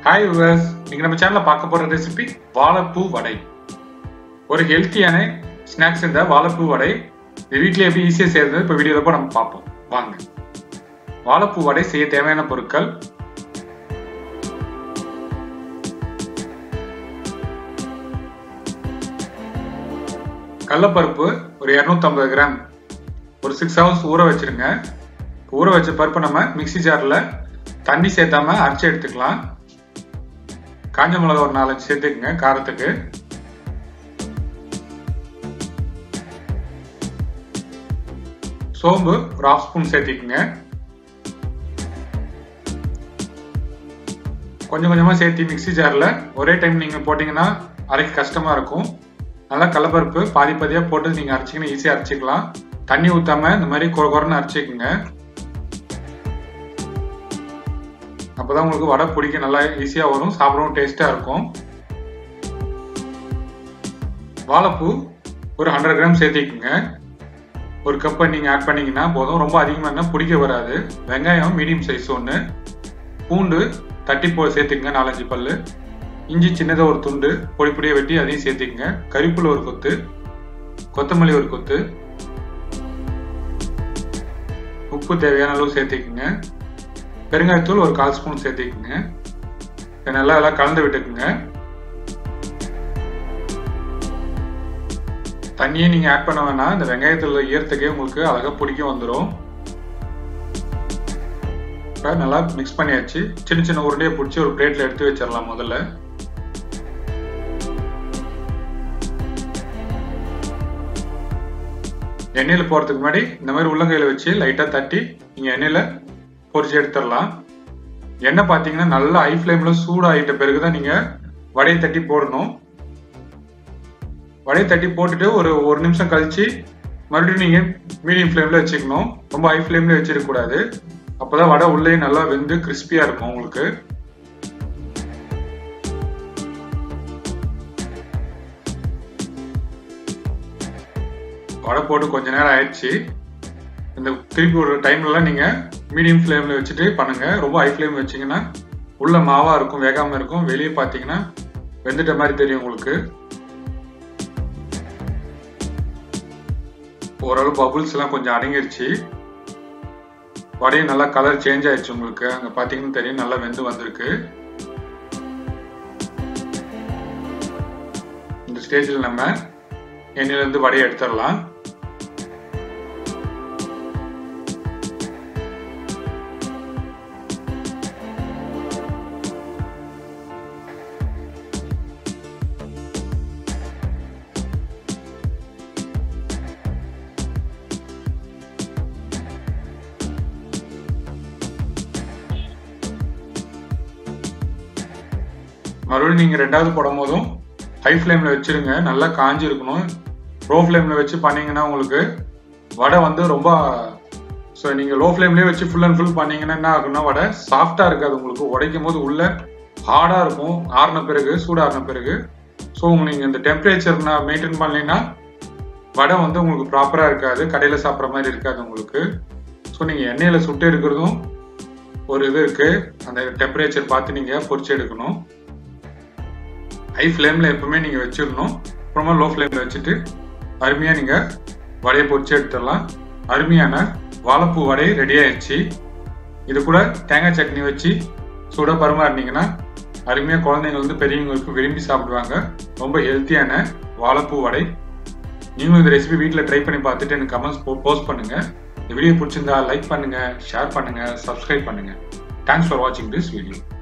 hi viewers இன்னைக்கு நம்ம சேனல்ல பார்க்க போற ரெசிபி வாழைப்பூ வடை ஒரு ஹெல்த்தியான ஸ்நாக்ஸ் இந்த வாழைப்பூ வடை இது வீட்டில் எப்படி ஈஸியாக செய்யறது இப்போ வீடியோவில் கூட நம்ம பார்ப்போம் வாங்க வாழைப்பூ வடை செய்ய தேவையான பொருட்கள் கடலப்பருப்பு ஒரு இரநூத்தம்பது கிராம் ஒரு சிக்ஸ் ஹவர்ஸ் ஊற வச்சிருங்க ஊற வச்ச பருப்பு நம்ம மிக்சி ஜாரில் தண்ணி சேர்த்தாம அரைச்சி எடுத்துக்கலாம் காஞ்ச மிளகா ஒரு நாலஞ்சு சேர்த்துக்குங்க காரத்துக்கு சோம்பு ஒரு ஹாஃப் ஸ்பூன் சேர்த்திக்குங்க கொஞ்சம் கொஞ்சமாக சேர்த்து மிக்சி ஜாரில் ஒரே டைம் நீங்கள் போட்டிங்கன்னா அரைக்க கஷ்டமாக இருக்கும் நல்லா கடலப்பருப்பு பாதி பாதியாக போட்டு நீங்கள் அரைச்சிங்கன்னா ஈஸியாக அரைச்சிக்கலாம் தண்ணி ஊற்றாம இந்த மாதிரி குறை குறைன்னு அரைச்சிக்கோங்க அப்போதான் உங்களுக்கு வடை பிடிக்க நல்லா ஈஸியாக வரும் சாப்பிடவும் டேஸ்ட்டாக இருக்கும் வாழைப்பூ ஒரு ஹண்ட்ரட் கிராம் சேர்த்திக்குங்க ஒரு கப்பை நீங்கள் ஆட் பண்ணிங்கன்னா போதும் ரொம்ப அதிகமாக இருந்தால் பிடிக்க வராது வெங்காயம் மீடியம் சைஸ் ஒன்று பூண்டு தட்டி போ சேர்த்துக்குங்க நாலஞ்சு பல் இஞ்சி சின்னதாக ஒரு துண்டு பொடி பொடியை வெட்டி அதையும் சேர்த்துக்குங்க கறிப்புல் ஒரு கொத்து கொத்தமல்லி ஒரு கொத்து உப்பு தேவையான அளவு சேர்த்துக்குங்க பெருங்காயத்தூள் ஒரு கால் ஸ்பூன் சேர்த்திக்குங்க நல்லா எல்லாம் கலந்து விட்டுக்குங்க தண்ணியை நீங்கள் ஆட் பண்ண வேணாம் இந்த வெங்காயத்தில் ஈரத்துக்கே உங்களுக்கு அழகாக பிடிக்க வந்துடும் இப்போ நல்லா மிக்ஸ் பண்ணியாச்சு சின்ன சின்ன உருண்டையை பிடிச்சி ஒரு பிளேட்டில் எடுத்து வச்சிடலாம் முதல்ல எண்ணெயில் போகிறதுக்கு முன்னாடி இந்த மாதிரி உள்ளங்கையில் வச்சு லைட்டாக தட்டி நீங்கள் எண்ணெயில் பொரிச்சு எடுத்துடலாம் எண்ணெய் பார்த்தீங்கன்னா நல்லா ஹை ஃப்ளேமில் சூடாகிட்ட பிறகு தான் நீங்கள் வடையை தட்டி போடணும் வடையை தட்டி போட்டுட்டு ஒரு ஒரு நிமிஷம் கழிச்சு மறுபடியும் நீங்கள் மீடியம் ஃப்ளேமில் வச்சுக்கணும் ரொம்ப ஹை ஃப்ளேமில் வச்சிருக்கக்கூடாது அப்போ தான் வடை உள்ளே நல்லா வெந்து கிறிஸ்பியாக இருக்கும் உங்களுக்கு வடை போட்டு கொஞ்ச நேரம் ஆயிடுச்சு இந்த திருப்பி ஒரு டைம்லலாம் நீங்கள் மீடியம் ஃப்ளேமில் வச்சுட்டு பண்ணுங்கள் ரொம்ப ஹை ஃப்ளேம் வச்சிங்கன்னா உள்ள மாவாக இருக்கும் வேகாமல் இருக்கும் வெளியே பார்த்தீங்கன்னா வெந்துட்ட மாதிரி தெரியும் உங்களுக்கு ஓரளவு பபுள்ஸ் எல்லாம் கொஞ்சம் அடங்கிருச்சு வடையும் நல்லா கலர் சேஞ்ச் ஆயிடுச்சு உங்களுக்கு அங்கே பார்த்தீங்கன்னா தெரியும் நல்லா வெந்து வந்திருக்கு இந்த ஸ்டேஜில் நம்ம எண்ணெயிலேருந்து வடையை எடுத்துடலாம் மறுபடியும் நீங்கள் ரெண்டாவது போடும் போதும் ஹை ஃப்ளேமில் வச்சுருங்க நல்லா காஞ்சி இருக்கணும் லோ ஃப்ளேமில் வச்சு பண்ணிங்கன்னா உங்களுக்கு வடை வந்து ரொம்ப ஸோ நீங்கள் லோ ஃப்ளேம்லேயே வச்சு ஃபுல் அண்ட் ஃபுல் பண்ணிங்கன்னா என்ன ஆகும்னா வடை சாஃப்டாக இருக்காது உங்களுக்கு உடைக்கும் போது உள்ள ஹார்டாக இருக்கும் ஆறின பிறகு சூடாறின பிறகு ஸோ உங்களுக்கு நீங்கள் இந்த டெம்பரேச்சர் நான் மெயின்டைன் பண்ணலைன்னா வடை வந்து உங்களுக்கு ப்ராப்பராக இருக்காது கடையில் சாப்பிட்ற மாதிரி இருக்காது உங்களுக்கு ஸோ நீங்கள் எண்ணெயில் சுட்டு எடுக்கிறதும் ஒரு இது இருக்குது அந்த டெம்பரேச்சர் பார்த்து நீங்கள் பொறிச்சு எடுக்கணும் ஹை ஃப்ளேமில் எப்பவுமே நீங்கள் வச்சிடணும் அப்புறமா லோ ஃப்ளேமில் வச்சுட்டு அருமையாக நீங்கள் வடையை பொறிச்சு எடுத்துடலாம் அருமையான வாழைப்பூ வடை ரெடி ஆயிடுச்சு இது கூட தேங்காய் சட்னி வச்சு சூடாக பரிமாறினீங்கன்னா அருமையாக குழந்தைங்க வந்து பெரியவங்களுக்கு விரும்பி சாப்பிடுவாங்க ரொம்ப ஹெல்த்தியான வாழைப்பூ வடை நீங்களும் இந்த ரெசிபி வீட்டில் ட்ரை பண்ணி பார்த்துட்டு எனக்கு கமெண்ட்ஸ் போஸ்ட் பண்ணுங்கள் இந்த வீடியோ பிடிச்சிருந்தா லைக் பண்ணுங்கள் ஷேர் பண்ணுங்கள் சப்ஸ்கிரைப் பண்ணுங்கள் தேங்க்ஸ் ஃபார் வாட்சிங் திஸ் வீடியோ